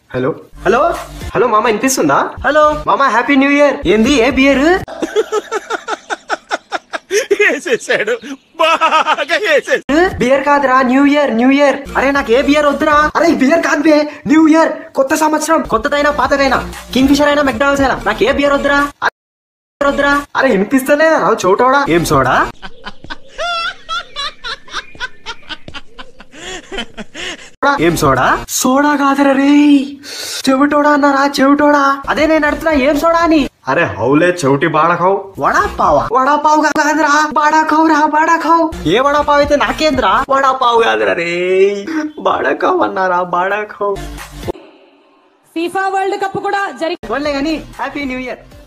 hello hello hello మామ వినిపిస్తుందా hello మామ హ్యాపీ న్యూ ఇయర్ ఏంది ఏ బియర్ వేసేసాడు బాగా వేసేసాడు బియర్ కాదురా న్యూ ఇయర్ న్యూ ఇయర్ అరే నాకు ఏ బియర్ వద్దురా అరే ఈ బియర్ కాదు బే న్యూ ఇయర్ కొత్త సంవత్సరం కొత్తదైనా పాతదైనా కింగ్ ఫిషర్ అయినా మెక్డానల్స్ అయినా నాకు ఏ బియర్ వద్దురా అరే వద్దురా అరే వినిపిస్తలే రావు చోటోడా ఏం సోడా ఏం సోడా సోడా కాదురా రే చెవిటోడా అన్నారా చెవిటోడా అదే నేను అడుగుతున్నా ఏం సోడా అని అరే హౌలే చెవిటి బాడకావు వడాపావా వడాపావు కాదురా బాడాకావు రా బాడాకావు ఏ వడాపావు అయితే నాకేంద్రా వడాపావు కాదురా రే బాడాకావు అన్నారా బాడాకావు ఫీఫా వరల్డ్ కప్ కూడా జరిగి పోన్లే కానీ హ్యాపీ న్యూ ఇయర్